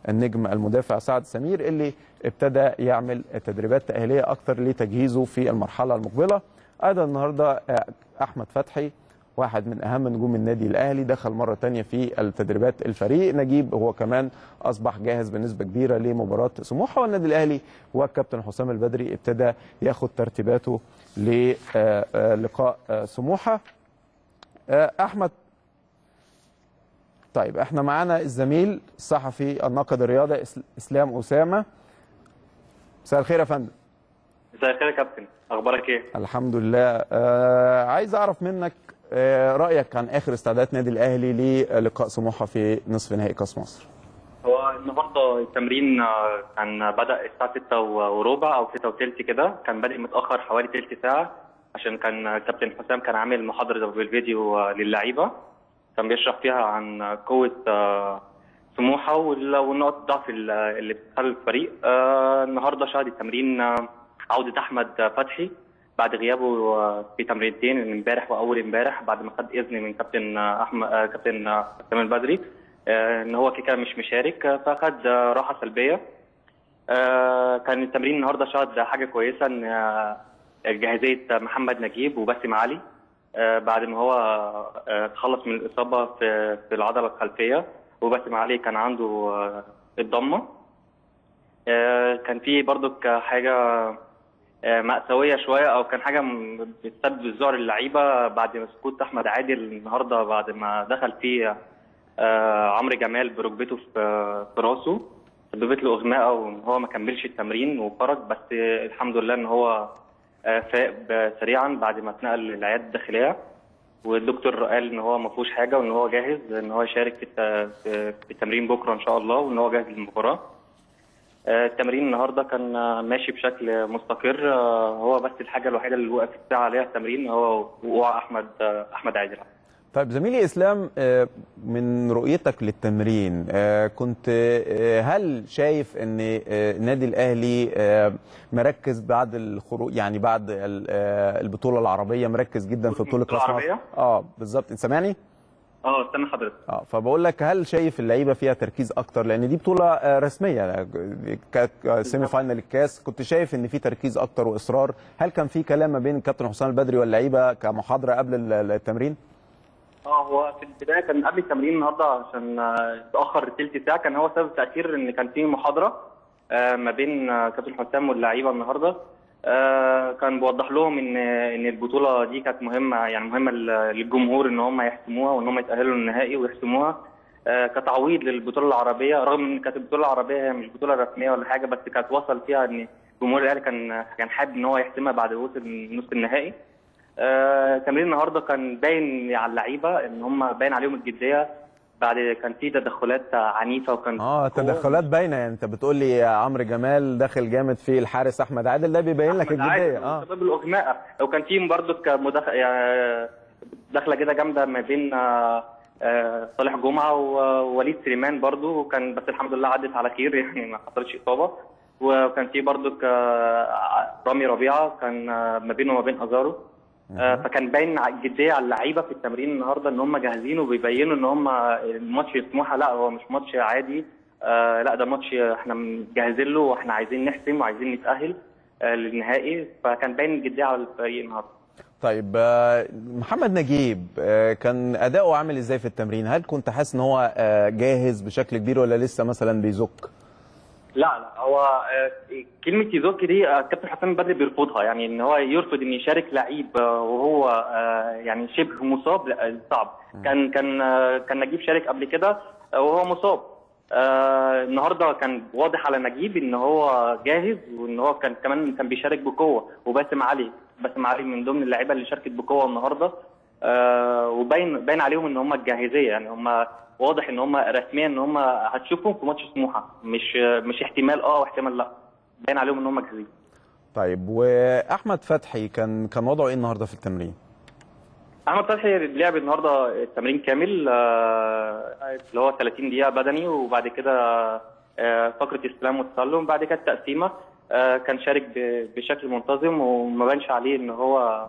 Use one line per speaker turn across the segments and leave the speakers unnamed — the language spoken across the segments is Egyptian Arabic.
النجم المدافع سعد سمير اللي ابتدى يعمل تدريبات تاهيليه اكتر لتجهيزه في المرحله المقبله ايضا النهارده احمد فتحي واحد من اهم نجوم النادي الاهلي دخل مره تانية في التدريبات الفريق نجيب هو كمان اصبح جاهز بنسبه كبيره لمباراه سموحه والنادي الاهلي والكابتن حسام البدري ابتدى ياخد ترتيباته للقاء سموحه احمد طيب احنا معانا الزميل الصحفي الناقد الرياضي اسلام اسامه مساء الخير يا فندم
مساء الخير يا كابتن اخبارك ايه
الحمد لله آه عايز اعرف منك آه رايك عن اخر استعدادات نادي الاهلي للقاء سموحه في نصف نهائي كاس مصر
هو النهارده التمرين كان بدا الساعه 6 وربع او 6 وثلث كده كان بادئ متاخر حوالي ثلث ساعه عشان كان كابتن حسام كان عامل محاضره بالفيديو للعيبه كان بيشرح فيها عن قوه سموحه والنقط الضعف اللي بتخلي الفريق النهارده شهد التمرين عوده احمد فتحي بعد غيابه في تمرينتين امبارح واول امبارح بعد ما خد اذن من كابتن احمد كابتن حسام البدري ان هو كده مش مشارك فاخد راحه سلبيه كان التمرين النهارده شهد حاجه كويسه ان جاهزيه محمد نجيب وباسم علي بعد ما هو تخلص من الاصابه في في العضله الخلفيه وباسم علي كان عنده الضمه كان في برضك حاجه مأساوية شوية أو كان حاجة بتسبب الذعر اللعيبة بعد سقوط أحمد عادل النهاردة بعد ما دخل فيه عمرو جمال بركبته في في راسه سببت له إغماء وإن هو ما كملش التمرين وخرج بس الحمد لله إن هو فاق سريعا بعد ما اتنقل للعيادة الداخلية والدكتور قال إن هو ما فيهوش حاجة وإن هو جاهز إن هو يشارك في التمرين بكرة إن شاء الله وإن هو جاهز للمباراة. التمرين النهارده كان ماشي بشكل مستقر هو بس الحاجه الوحيده اللي وقف الساعه عليها التمرين هو وقوع احمد احمد عادل
طيب زميلي اسلام من رؤيتك للتمرين كنت هل شايف ان النادي الاهلي مركز بعد الخروج يعني بعد البطوله العربيه مركز جدا في بطوله
كاس مصر
اه بالظبط انت سامعني
اه استنى حضرتك
اه فبقول لك هل شايف اللعيبه فيها تركيز اكتر لان دي بطوله رسميه كانت سيمي فاينل الكاس كنت شايف ان في تركيز اكتر واصرار هل كان في كلام ما بين الكابتن حسام البدري واللعيبه كمحاضره قبل التمرين
اه هو في البدايه كان قبل التمرين النهارده عشان اتاخر ثلث ساعه كان هو سبب التاخير ان كان في محاضره ما بين كابتن حسام واللعيبه النهارده آه كان بيوضح لهم ان ان البطوله دي كانت مهمه يعني مهمه للجمهور ان هم يحسموها وان هم يتاهلوا للنهائي ويحسموها آه كتعويض للبطوله العربيه رغم ان كانت البطوله العربيه هي مش بطوله رسميه ولا حاجه بس كانت وصل فيها ان جمهور الاهلي كان كان حابب ان هو يحسمها بعد وصل نص النهائي. آه تمرين النهارده كان باين على اللعيبه ان هم باين عليهم الجديه بعد كان في تدخلات عنيفه وكان
اه تدخلات باينه يعني انت بتقول لي عمرو جمال داخل جامد في الحارس احمد عادل ده بيبين لك الجديه
اه سبب الاغماء وكان في برضه مدخ... يعني دخله كده جامده ما بين آه صالح جمعه ووليد سليمان برضه وكان بس الحمد لله عدت على خير يعني ما حصلتش اصابه وكان في برضه رامي ربيعه كان ما بينه وما بين ازارو آه فكان باين الجديه على اللعيبه في التمرين النهارده ان هم جاهزين وبيبينوا ان هم الماتش سموحه لا هو مش ماتش عادي آه لا ده ماتش احنا مجهزين له واحنا عايزين نحسم وعايزين نتاهل آه للنهائي فكان باين الجديه على الفريق النهارده.
طيب محمد نجيب كان اداؤه عامل ازاي في التمرين؟ هل كنت حاسس ان هو جاهز بشكل كبير ولا لسه مثلا بيزك؟
لا لا هو كلمه يزك دي كابتن حسام البدري بيرفضها يعني ان هو يرفض ان يشارك لعيب وهو يعني شبه مصاب لا صعب كان كان كان نجيب شارك قبل كده وهو مصاب النهارده كان واضح على نجيب ان هو جاهز وان هو كان كمان كان بيشارك بقوه وباسم علي باسم علي من ضمن اللعيبه اللي شاركت بقوه النهارده وباين باين عليهم ان هم الجاهزيه يعني هم واضح ان هم رسميا ان هم هتشوفهم في ماتش سموحه مش مش احتمال اه واحتمال لا باين عليهم ان هم جاهزين
طيب واحمد فتحي كان كان وضعه ايه النهارده في التمرين
احمد فتحي لعب النهارده التمرين كامل اللي هو 30 دقيقه بدني وبعد كده فقره استلام وتسلم بعد كده التقسيمه كان شارك بشكل منتظم وما بانش عليه ان هو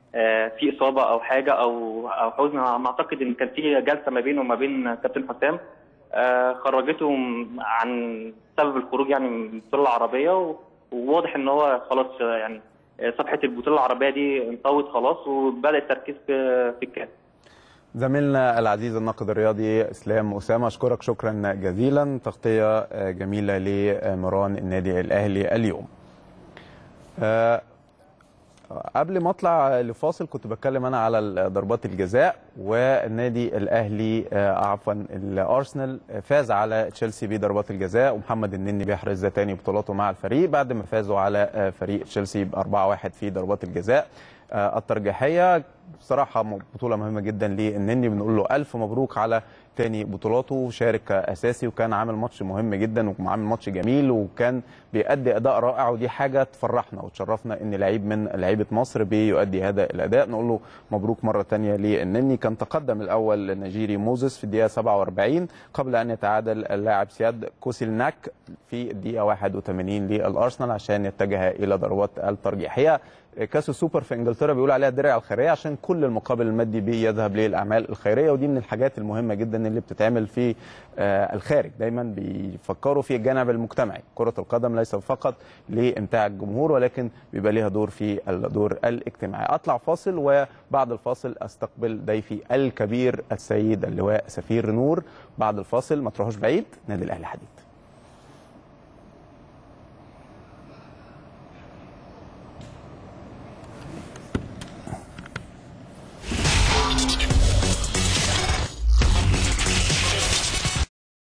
في اصابه او حاجه او او حزن ما اعتقد ان كان في جلسه ما بينه وما بين كابتن حسام آه، خرجته م- عن سبب الخروج يعني من البطوله العربيه و- وواضح ان هو خلاص آه، يعني آه، صفحه البطوله العربيه دي انطوت خلاص وبدا التركيز في في الكاس
زميلنا العزيز الناقد الرياضي اسلام اسامه اشكرك شكرا جزيلا تغطيه آه، جميله لمران النادي الاهلي اليوم. آه، قبل ما اطلع لفاصل كنت بتكلم انا على ضربات الجزاء والنادي الاهلي آه، عفوا الارسنال فاز على تشيلسي بضربات الجزاء ومحمد النني بيحرز ده تاني بطولاته مع الفريق بعد ما فازوا على آه، فريق تشيلسي ب 4-1 في ضربات الجزاء آه، الترجيحيه بصراحه م- بطوله مهمه جدا للنني بنقول له الف مبروك على تاني بطولاته شارك اساسي وكان عامل ماتش مهم جدا وعامل ماتش جميل وكان بيأدي اداء رائع ودي حاجه تفرحنا وتشرفنا ان لعيب من لعيبه مصر بيؤدي هذا الاداء نقول له مبروك مره تانية للنني كان تقدم الاول النيجيري موزس في الدقيقه 47 قبل ان يتعادل اللاعب سياد كوسيلناك في الدقيقه 81 للارسنال عشان يتجه الى ضربات الترجيحيه كاس السوبر في انجلترا بيقول عليها الدرع الخيريه عشان كل المقابل المادي بيذهب للاعمال الخيريه ودي من الحاجات المهمه جدا اللي بتتعمل في آه، الخارج دايما بيفكروا في الجانب المجتمعي كره القدم ليس فقط لامتاع الجمهور ولكن بيبقى ليها دور في الدور الاجتماعي اطلع فاصل وبعد الفاصل استقبل ضيفي الكبير السيد اللواء سفير نور بعد الفاصل ما تروحوش بعيد نادي الاهلي حديد